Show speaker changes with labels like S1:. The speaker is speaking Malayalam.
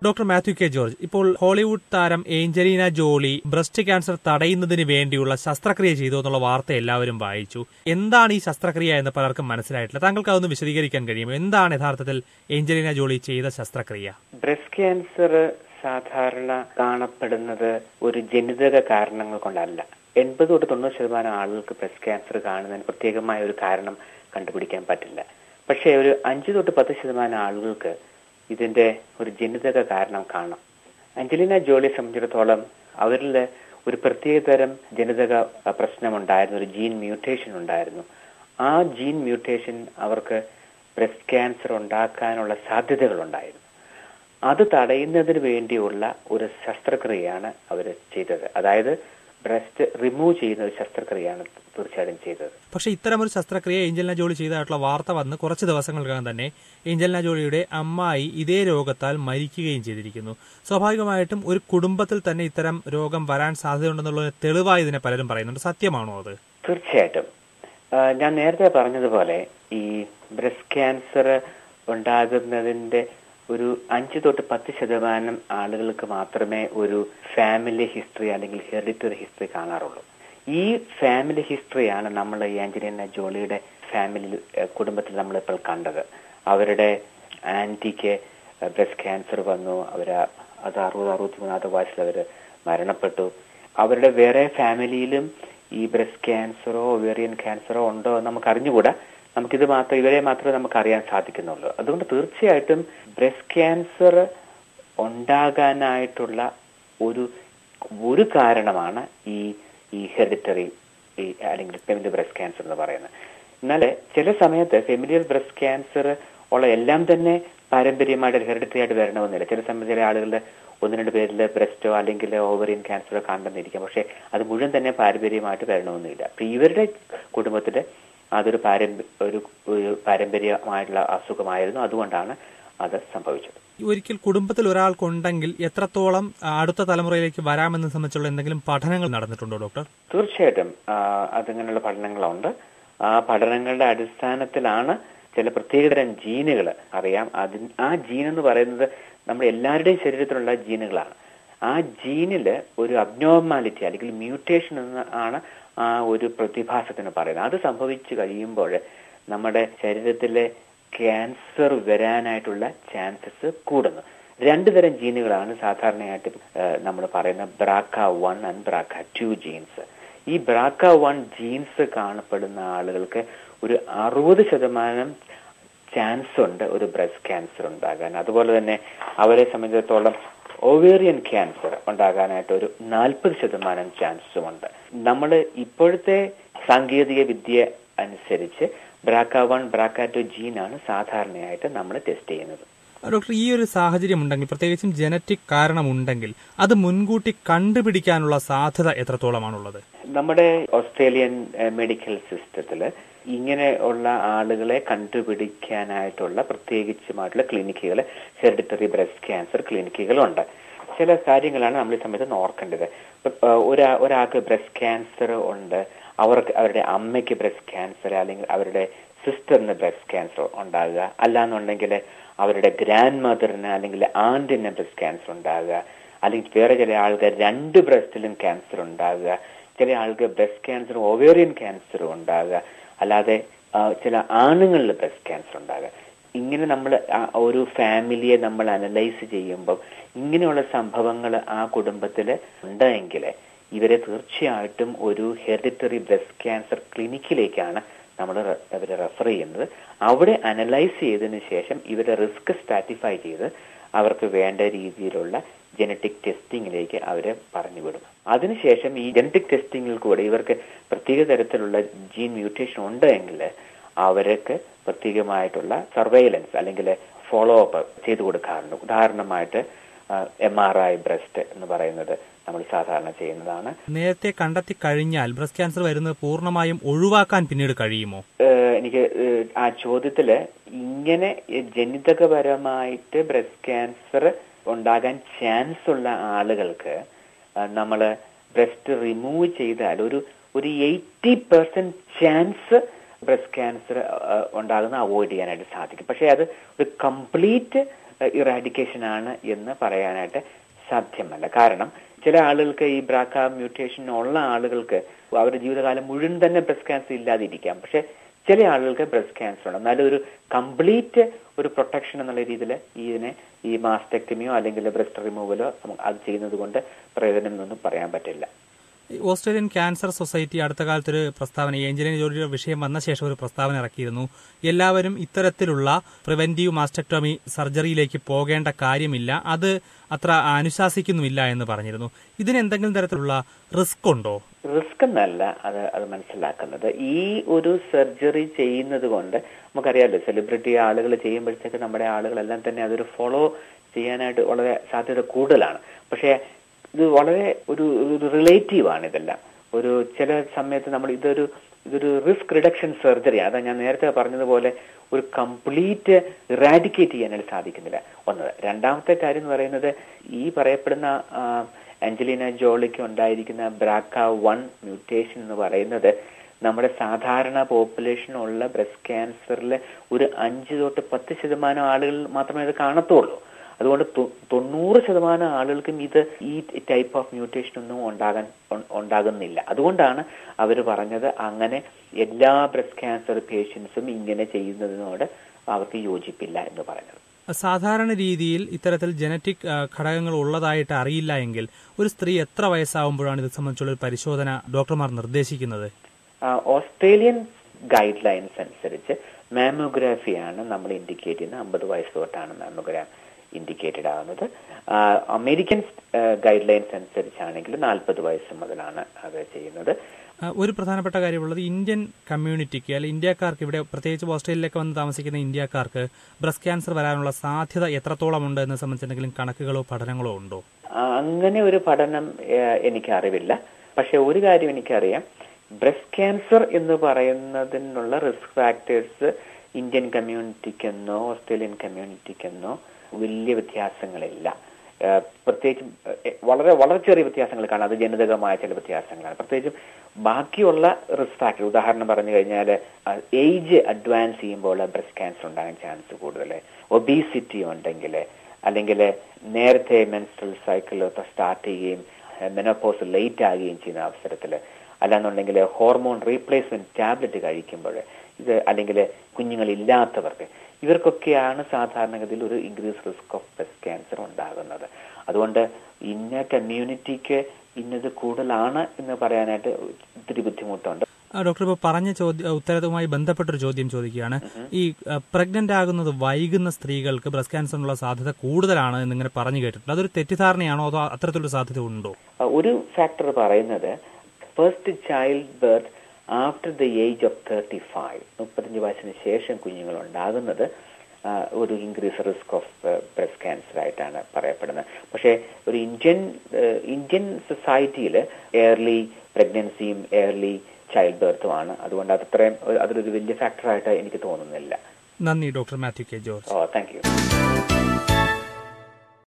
S1: ഡോക്ടർ മാത്യു കെ ജോർജ് ഇപ്പോൾ ഹോളിവുഡ് താരം ഏഞ്ചലീന ജോളി ബ്രസ്റ്റ് ക്യാൻസർ തടയുന്നതിന് വേണ്ടിയുള്ള ശസ്ത്രക്രിയ ചെയ്തു എന്നുള്ള വാർത്ത എല്ലാവരും വായിച്ചു എന്താണ് ഈ ശസ്ത്രക്രിയ എന്ന് പലർക്കും മനസ്സിലായിട്ടില്ല താങ്കൾക്ക് അതൊന്ന് വിശദീകരിക്കാൻ കഴിയുമോ എന്താണ് യഥാർത്ഥത്തിൽ ഏഞ്ചലീന ജോളി ചെയ്ത ശസ്ത്രക്രിയ
S2: ബ്രസ്റ്റ് ക്യാൻസർ സാധാരണ കാണപ്പെടുന്നത് ഒരു ജനിതക കാരണങ്ങൾ കൊണ്ടല്ല എൺപത് തൊട്ട് തൊണ്ണൂറ് ശതമാനം ആളുകൾക്ക് ബ്രസ്റ്റ് ക്യാൻസർ കാണുന്നതിന് പ്രത്യേകമായ ഒരു കാരണം കണ്ടുപിടിക്കാൻ പറ്റില്ല പക്ഷേ ഒരു അഞ്ച് തൊട്ട് പത്ത് ശതമാനം ആളുകൾക്ക് ഇതിന്റെ ഒരു ജനിതക കാരണം കാണാം അഞ്ജലിന ജോളിയെ സംബന്ധിച്ചിടത്തോളം അവരിൽ ഒരു പ്രത്യേകതരം ജനിതക പ്രശ്നമുണ്ടായിരുന്നു ഒരു ജീൻ മ്യൂട്ടേഷൻ ഉണ്ടായിരുന്നു ആ ജീൻ മ്യൂട്ടേഷൻ അവർക്ക് ബ്രസ്റ്റ് ക്യാൻസർ ഉണ്ടാക്കാനുള്ള സാധ്യതകൾ ഉണ്ടായിരുന്നു അത് തടയുന്നതിന് വേണ്ടിയുള്ള ഒരു ശസ്ത്രക്രിയയാണ് അവർ ചെയ്തത് അതായത് ബ്രസ്റ്റ് റിമൂവ് ചെയ്യുന്ന ഒരു ശസ്ത്രക്രിയയാണ് തീർച്ചയായിട്ടും ചെയ്തത്
S1: പക്ഷെ ഇത്തരമൊരു ശസ്ത്രക്രിയ ഏഞ്ചലിന ജോളി ചെയ്തതായിട്ടുള്ള വാർത്ത വന്ന് കുറച്ച് ദിവസങ്ങൾക്കകം തന്നെ ഏഞ്ചലിന ജോളിയുടെ അമ്മായി ഇതേ രോഗത്താൽ മരിക്കുകയും ചെയ്തിരിക്കുന്നു സ്വാഭാവികമായിട്ടും ഒരു കുടുംബത്തിൽ തന്നെ ഇത്തരം രോഗം വരാൻ സാധ്യതയുണ്ടെന്നുള്ള തെളിവായി ഇതിനെ പലരും പറയുന്നുണ്ട് സത്യമാണോ അത്
S2: തീർച്ചയായിട്ടും ഞാൻ നേരത്തെ പറഞ്ഞതുപോലെ ഈ ബ്രസ്റ്റ് ക്യാൻസർ ഉണ്ടാകുന്നതിന്റെ ഒരു അഞ്ച് തൊട്ട് പത്ത് ശതമാനം ആളുകൾക്ക് മാത്രമേ ഒരു ഫാമിലി ഹിസ്റ്ററി അല്ലെങ്കിൽ ഹെറിറ്ററി ഹിസ്റ്ററി കാണാറുള്ളൂ ഈ ഫാമിലി ഹിസ്റ്ററിയാണ് നമ്മൾ ഈ ആഞ്ചലീന ജോളിയുടെ ഫാമിലി കുടുംബത്തിൽ നമ്മളിപ്പോൾ കണ്ടത് അവരുടെ ആന്റിക്ക് ബ്രസ്റ്റ് ക്യാൻസർ വന്നു അവർ അത് അറുപത് അറുപത്തി മൂന്നാമത്തെ വയസ്സിൽ അവർ മരണപ്പെട്ടു അവരുടെ വേറെ ഫാമിലിയിലും ഈ ബ്രസ്റ്റ് ക്യാൻസറോ ഒവേറിയൻ ക്യാൻസറോ ഉണ്ടോ എന്ന് നമുക്ക് അറിഞ്ഞുകൂടാ നമുക്കിത് മാത്രം ഇവരെ മാത്രമേ നമുക്ക് അറിയാൻ സാധിക്കുന്നുള്ളൂ അതുകൊണ്ട് തീർച്ചയായിട്ടും ബ്രസ്റ്റ് ക്യാൻസർ ഉണ്ടാകാനായിട്ടുള്ള ഒരു ഒരു കാരണമാണ് ഈ ഈ ഹെറിഡിറ്ററി ഈ അല്ലെങ്കിൽ ഫെമിലിയർ ബ്രസ്റ്റ് ക്യാൻസർ എന്ന് പറയുന്നത് എന്നാൽ ചില സമയത്ത് ഫെമിലിയർ ബ്രസ്റ്റ് ക്യാൻസർ ഉള്ള എല്ലാം തന്നെ പാരമ്പര്യമായിട്ട് ഹെറിഡിറ്ററി ആയിട്ട് വരണമെന്നില്ല ചില സമയത്ത് ചില ആളുകളുടെ ഒന്ന് രണ്ട് പേരിൽ ബ്രസ്റ്റോ അല്ലെങ്കിൽ ഓവറിയൻ ക്യാൻസറോ കണ്ടെന്നിരിക്കാം പക്ഷെ അത് മുഴുവൻ തന്നെ പാരമ്പര്യമായിട്ട് വരണമെന്നില്ല അപ്പൊ ഇവരുടെ കുടുംബത്തില് അതൊരു പാരമ്പര്യ ഒരു ഒരു പാരമ്പര്യമായിട്ടുള്ള അസുഖമായിരുന്നു അതുകൊണ്ടാണ് അത് സംഭവിച്ചത്
S1: ഒരിക്കൽ കുടുംബത്തിൽ ഒരാൾക്കുണ്ടെങ്കിൽ എത്രത്തോളം അടുത്ത തലമുറയിലേക്ക് വരാമെന്ന് സംബന്ധിച്ചുള്ള എന്തെങ്കിലും പഠനങ്ങൾ നടന്നിട്ടുണ്ടോ ഡോക്ടർ
S2: തീർച്ചയായിട്ടും അതങ്ങനെയുള്ള പഠനങ്ങളുണ്ട് ആ പഠനങ്ങളുടെ അടിസ്ഥാനത്തിലാണ് ചില പ്രത്യേകതരം ജീനുകൾ അറിയാം അതി ആ ജീൻ എന്ന് പറയുന്നത് നമ്മുടെ എല്ലാവരുടെയും ശരീരത്തിലുള്ള ജീനുകളാണ് ആ ജീനില് ഒരു അബ്നോർമാലിറ്റി അല്ലെങ്കിൽ മ്യൂട്ടേഷൻ എന്ന് ആണ് ആ ഒരു പ്രതിഭാസത്തിന് പറയുന്നത് അത് സംഭവിച്ചു കഴിയുമ്പോൾ നമ്മുടെ ശരീരത്തിലെ ക്യാൻസർ വരാനായിട്ടുള്ള ചാൻസസ് കൂടുന്നു രണ്ടു തരം ജീനുകളാണ് സാധാരണയായിട്ട് നമ്മൾ പറയുന്ന BRCA one and BRCA two genes ഈ ബ്രാക്ക വൺ ജീൻസ് കാണപ്പെടുന്ന ആളുകൾക്ക് ഒരു അറുപത് ശതമാനം ചാൻസ് ഉണ്ട് ഒരു ബ്രസ്റ്റ് ക്യാൻസർ ഉണ്ടാകാൻ അതുപോലെ തന്നെ അവരെ സംബന്ധിച്ചിടത്തോളം ഓവേറിയൻ ക്യാൻസർ ഉണ്ടാകാനായിട്ട് ഒരു നാൽപ്പത് ശതമാനം ചാൻസും ഉണ്ട് നമ്മൾ ഇപ്പോഴത്തെ സാങ്കേതിക വിദ്യ അനുസരിച്ച് ബ്രാക്ക വൺ ബ്രാക്ക ടു ജീനാണ് സാധാരണയായിട്ട് നമ്മൾ ടെസ്റ്റ് ചെയ്യുന്നത്
S1: ഡോക്ടർ ഈ ഒരു സാഹചര്യം ഉണ്ടെങ്കിൽ പ്രത്യേകിച്ചും ജനറ്റിക് കാരണമുണ്ടെങ്കിൽ അത് മുൻകൂട്ടി കണ്ടുപിടിക്കാനുള്ള സാധ്യത എത്രത്തോളമാണുള്ളത്
S2: നമ്മുടെ ഓസ്ട്രേലിയൻ മെഡിക്കൽ സിസ്റ്റത്തിൽ ഇങ്ങനെ ഉള്ള ആളുകളെ കണ്ടുപിടിക്കാനായിട്ടുള്ള പ്രത്യേകിച്ചുമായിട്ടുള്ള ക്ലിനിക്കുകൾ ഹെറിഡിറ്ററി ബ്രസ്റ്റ് ക്യാൻസർ ക്ലിനിക്കുകളുണ്ട് ചില കാര്യങ്ങളാണ് നമ്മൾ ഈ സമയത്ത് ഓർക്കേണ്ടത് ഒരാ ഒരാൾക്ക് ബ്രസ്റ്റ് ക്യാൻസർ ഉണ്ട് അവർക്ക് അവരുടെ അമ്മയ്ക്ക് ബ്രസ്റ്റ് ക്യാൻസർ അല്ലെങ്കിൽ അവരുടെ സിസ്റ്ററിന് ബ്രസ്റ്റ് ക്യാൻസർ ഉണ്ടാകുക അല്ലാന്നുണ്ടെങ്കിൽ അവരുടെ ഗ്രാൻഡ് മദറിന് അല്ലെങ്കിൽ ആന്റിന് ബ്രസ്റ്റ് ക്യാൻസർ ഉണ്ടാകുക അല്ലെങ്കിൽ വേറെ ചില ആൾക്ക് രണ്ട് ബ്രസ്റ്റിലും ക്യാൻസർ ഉണ്ടാകുക ചില ആൾക്ക് ബ്രസ്റ്റ് ക്യാൻസർ ഓവേറിയൻ ക്യാൻസർ ഉണ്ടാകുക അല്ലാതെ ചില ആണുങ്ങളിൽ ബ്രസ്റ്റ് ക്യാൻസർ ഉണ്ടാകുക ഇങ്ങനെ നമ്മൾ ഒരു ഫാമിലിയെ നമ്മൾ അനലൈസ് ചെയ്യുമ്പോൾ ഇങ്ങനെയുള്ള സംഭവങ്ങൾ ആ കുടുംബത്തിൽ ഉണ്ടെങ്കിൽ ഇവരെ തീർച്ചയായിട്ടും ഒരു ഹെറിഡിറ്ററി ബ്രസ്റ്റ് ക്യാൻസർ ക്ലിനിക്കിലേക്കാണ് നമ്മൾ അവരെ റെഫർ ചെയ്യുന്നത് അവിടെ അനലൈസ് ചെയ്തതിനു ശേഷം ഇവരുടെ റിസ്ക് സ്റ്റാറ്റിഫൈ ചെയ്ത് അവർക്ക് വേണ്ട രീതിയിലുള്ള ജനറ്റിക് ടെസ്റ്റിങ്ങിലേക്ക് അവരെ പറഞ്ഞു വിടും അതിനുശേഷം ഈ ജനറ്റിക് ടെസ്റ്റിങ്ങിൽ കൂടെ ഇവർക്ക് പ്രത്യേക തരത്തിലുള്ള ജീൻ മ്യൂട്ടേഷൻ ഉണ്ടെങ്കിൽ അവർക്ക് പ്രത്യേകമായിട്ടുള്ള സർവൈലൻസ് അല്ലെങ്കിൽ ഫോളോ അപ്പ് ചെയ്തു കൊടുക്കാറുണ്ട് ഉദാഹരണമായിട്ട് എം ആർ ഐ ബ്രസ്റ്റ് എന്ന് പറയുന്നത് നമ്മൾ സാധാരണ ചെയ്യുന്നതാണ്
S1: നേരത്തെ കണ്ടെത്തി കഴിഞ്ഞാൽ ബ്രസ്റ്റ് ക്യാൻസർ വരുന്നത് പൂർണ്ണമായും ഒഴിവാക്കാൻ പിന്നീട് കഴിയുമോ
S2: എനിക്ക് ആ ചോദ്യത്തില് ഇങ്ങനെ ജനിതകപരമായിട്ട് ബ്രസ്റ്റ് ക്യാൻസർ ഉണ്ടാകാൻ ചാൻസ് ഉള്ള ആളുകൾക്ക് നമ്മൾ ബ്രസ്റ്റ് റിമൂവ് ചെയ്താൽ ഒരു ഒരു eighty percent chance breast cancer ഉണ്ടാകുന്ന അവോയ്ഡ് ചെയ്യാനായിട്ട് സാധിക്കും പക്ഷേ അത് ഒരു കംപ്ലീറ്റ് ഇറാഡിക്കേഷൻ ആണ് എന്ന് പറയാനായിട്ട് സാധ്യമല്ല കാരണം ചില ആളുകൾക്ക് ഈ ബ്രാക്ക മ്യൂട്ടേഷൻ ഉള്ള ആളുകൾക്ക് അവരുടെ ജീവിതകാലം മുഴുവൻ തന്നെ ബ്രസ്റ്റ് ക്യാൻസർ ഇല്ലാതിരിക്കാം പക്ഷെ ചില ആളുകൾക്ക് ബ്രസ്റ്റ് ക്യാൻസർ ഉണ്ട് എന്നാലും ഒരു കംപ്ലീറ്റ് ഒരു പ്രൊട്ടക്ഷൻ എന്നുള്ള രീതിയിൽ ഇതിനെ ഈ മാസ്റ്റെക്ടമിയോ അല്ലെങ്കിൽ ബ്രസ്റ്റ് റിമൂവലോ അത് ചെയ്യുന്നത് കൊണ്ട് പ്രയോജനം എന്നൊന്നും പറയാൻ പറ്റില്ല
S1: ഓസ്ട്രേലിയൻ ക്യാൻസർ സൊസൈറ്റി അടുത്ത കാലത്തൊരു പ്രസ്താവന ഏഞ്ചലിന ജോലിയുടെ വിഷയം വന്ന ശേഷം ഒരു പ്രസ്താവന ഇറക്കിയിരുന്നു എല്ലാവരും ഇത്തരത്തിലുള്ള പ്രിവെന്റീവ് മാസ്റ്റക്ടോമി സർജറിയിലേക്ക് പോകേണ്ട കാര്യമില്ല അത് അത്ര അനുശാസിക്കുന്നുമില്ല എന്ന് പറഞ്ഞിരുന്നു ഇതിന് എന്തെങ്കിലും തരത്തിലുള്ള റിസ്ക് ഉണ്ടോ
S2: റിസ്ക് എന്നല്ല അത് അത് മനസ്സിലാക്കുന്നത് ഈ ഒരു സർജറി ചെയ്യുന്നത് കൊണ്ട് നമുക്കറിയാമല്ലോ സെലിബ്രിറ്റി ആളുകൾ ചെയ്യുമ്പോഴത്തേക്ക് നമ്മുടെ ആളുകളെല്ലാം തന്നെ അതൊരു ഫോളോ ചെയ്യാനായിട്ട് വളരെ സാധ്യത കൂടുതലാണ് പക്ഷേ ഇത് വളരെ ഒരു ഒരു റിലേറ്റീവ് ആണ് ഇതെല്ലാം ഒരു ചില സമയത്ത് നമ്മൾ ഇതൊരു ഇതൊരു റിസ്ക് റിഡക്ഷൻ സർജറിയാണ് അതാ ഞാൻ നേരത്തെ പറഞ്ഞതുപോലെ ഒരു കംപ്ലീറ്റ് ഇറാഡിക്കേറ്റ് ചെയ്യാനായിട്ട് സാധിക്കുന്നില്ല ഒന്നത് രണ്ടാമത്തെ കാര്യം എന്ന് പറയുന്നത് ഈ പറയപ്പെടുന്ന ആഞ്ചലീന ജോളിക്ക് ഉണ്ടായിരിക്കുന്ന ബ്രാക്ക വൺ മ്യൂട്ടേഷൻ എന്ന് പറയുന്നത് നമ്മുടെ സാധാരണ പോപ്പുലേഷൻ ഉള്ള ബ്രസ്റ്റ് ക്യാൻസറിൽ ഒരു അഞ്ച് തൊട്ട് പത്ത് ശതമാനം ആളുകൾ മാത്രമേ ഇത് കാണത്തുള്ളൂ അതുകൊണ്ട് തൊണ്ണൂറ് ശതമാനം ആളുകൾക്കും ഇത് ഈ ടൈപ്പ് ഓഫ് മ്യൂട്ടേഷൻ ഒന്നും ഉണ്ടാകാൻ ഉണ്ടാകുന്നില്ല അതുകൊണ്ടാണ് അവർ പറഞ്ഞത് അങ്ങനെ എല്ലാ ബ്രസ്റ്റ് ക്യാൻസർ പേഷ്യൻസും ഇങ്ങനെ ചെയ്യുന്നതിനോട് അവർക്ക് യോജിപ്പില്ല എന്ന് പറഞ്ഞത്
S1: സാധാരണ രീതിയിൽ ഇത്തരത്തിൽ ജനറ്റിക് ഘടകങ്ങൾ ഉള്ളതായിട്ട് അറിയില്ല എങ്കിൽ ഒരു സ്ത്രീ എത്ര വയസ്സാവുമ്പോഴാണ് ഇത് സംബന്ധിച്ചുള്ള ഒരു പരിശോധന ഡോക്ടർമാർ നിർദ്ദേശിക്കുന്നത്
S2: ഓസ്ട്രേലിയൻ ഗൈഡ് ലൈൻസ് അനുസരിച്ച് മാമോഗ്രാഫിയാണ് നമ്മൾ ഇൻഡിക്കേറ്റ് ചെയ്യുന്നത് അമ്പത് വയസ്സ് തൊട്ടാണ് മാമോഗ്രാം ഇൻഡിക്കേറ്റഡ് ആകുന്നത് അമേരിക്കൻ ഗൈഡ് ലൈൻസ് അനുസരിച്ചാണെങ്കിൽ നാൽപ്പത് വയസ്സ് മുതലാണ് അത് ചെയ്യുന്നത്
S1: ഒരു പ്രധാനപ്പെട്ട കാര്യമുള്ളത് ഇന്ത്യൻ കമ്മ്യൂണിറ്റിക്ക് അല്ലെങ്കിൽ ഇന്ത്യക്കാർക്ക് ഇവിടെ പ്രത്യേകിച്ച് ഓസ്ട്രേലിയയിലേക്ക് വന്ന് താമസിക്കുന്ന ഇന്ത്യക്കാർക്ക് ബ്രസ്റ്റ് ക്യാൻസർ വരാനുള്ള സാധ്യത എത്രത്തോളം ഉണ്ട് എന്ന് സംബന്ധിച്ച് എന്തെങ്കിലും കണക്കുകളോ പഠനങ്ങളോ ഉണ്ടോ
S2: അങ്ങനെ ഒരു പഠനം എനിക്ക് അറിവില്ല പക്ഷെ ഒരു കാര്യം എനിക്കറിയാം ബ്രസ്റ്റ് ക്യാൻസർ എന്ന് പറയുന്നതിനുള്ള റിസ്ക് ഫാക്ടേഴ്സ് ഇന്ത്യൻ കമ്മ്യൂണിറ്റിക്കെന്നോ ഓസ്ട്രേലിയൻ കമ്മ്യൂണിറ്റിക്കെന്നോ വലിയ വ്യത്യാസങ്ങളില്ല പ്രത്യേകിച്ചും വളരെ വളരെ ചെറിയ വ്യത്യാസങ്ങൾ കാണാം അത് ജനിതകമായ ചില വ്യത്യാസങ്ങളാണ് പ്രത്യേകിച്ചും ബാക്കിയുള്ള റിസ്ക് ഫാക്ടർ ഉദാഹരണം പറഞ്ഞു കഴിഞ്ഞാൽ ഏജ് അഡ്വാൻസ് ചെയ്യുമ്പോൾ ബ്രസ്റ്റ് ക്യാൻസർ ഉണ്ടാകാൻ ചാൻസ് കൂടുതൽ ഒബീസിറ്റി ഉണ്ടെങ്കിൽ അല്ലെങ്കിൽ നേരത്തെ മെൻസ്ട്രൽ സൈക്കിൾ സ്റ്റാർട്ട് ചെയ്യുകയും മെനോപോസ് ലേറ്റ് ആകുകയും ചെയ്യുന്ന അവസരത്തിൽ അല്ലാന്നുണ്ടെങ്കിൽ ഹോർമോൺ റീപ്ലേസ്മെന്റ് ടാബ്ലറ്റ് കഴിക്കുമ്പോൾ ഇത് അല്ലെങ്കിൽ കുഞ്ഞുങ്ങളില്ലാത്തവർക്ക് ഇവർക്കൊക്കെയാണ് സാധാരണഗതിയിൽ ഒരു increase risk of breast cancer ഉണ്ടാകുന്നത് അതുകൊണ്ട് ഇന്ന കമ്മ്യൂണിറ്റിക്ക് ഇന്നത് കൂടുതലാണ് എന്ന് പറയാനായിട്ട് ഒത്തിരി ബുദ്ധിമുട്ടുണ്ട്
S1: ഡോക്ടർ ഇപ്പോൾ പറഞ്ഞ ചോദ്യ ഉത്തരവുമായി ബന്ധപ്പെട്ടൊരു ചോദ്യം ചോദിക്കുകയാണ് ഈ പ്രഗ്നന്റ് ആകുന്നത് വൈകുന്ന സ്ത്രീകൾക്ക് ബ്രസ്റ്റ് ക്യാൻസറിനുള്ള സാധ്യത കൂടുതലാണ് എന്നിങ്ങനെ പറഞ്ഞു കേട്ടിട്ടുണ്ട് അതൊരു തെറ്റിദ്ധാരണയാണോ അതോ അത്തരത്തിലുള്ള സാധ്യത ഉണ്ടോ
S2: ഒരു ഫാക്ടർ പറയുന്നത് first child birth after the age of thirty five മുപ്പത്തഞ്ച് വയസ്സിന് ശേഷം കുഞ്ഞുങ്ങൾ ഉണ്ടാകുന്നത് ഒരു increase risk of breast cancer ആയിട്ടാണ് പറയപ്പെടുന്നത് പക്ഷേ ഒരു ഇന്ത്യൻ ഇന്ത്യൻ സൊസൈറ്റിയിൽ എയർലി പ്രഗ്നൻസിയും എയർലി ചൈൽഡ് ബർത്തുമാണ് അതുകൊണ്ട് അത്രയും അതൊരു വലിയ ഫാക്ടറായിട്ട് എനിക്ക് തോന്നുന്നില്ല
S1: നന്ദി doctor Mathew K George
S2: oh thank U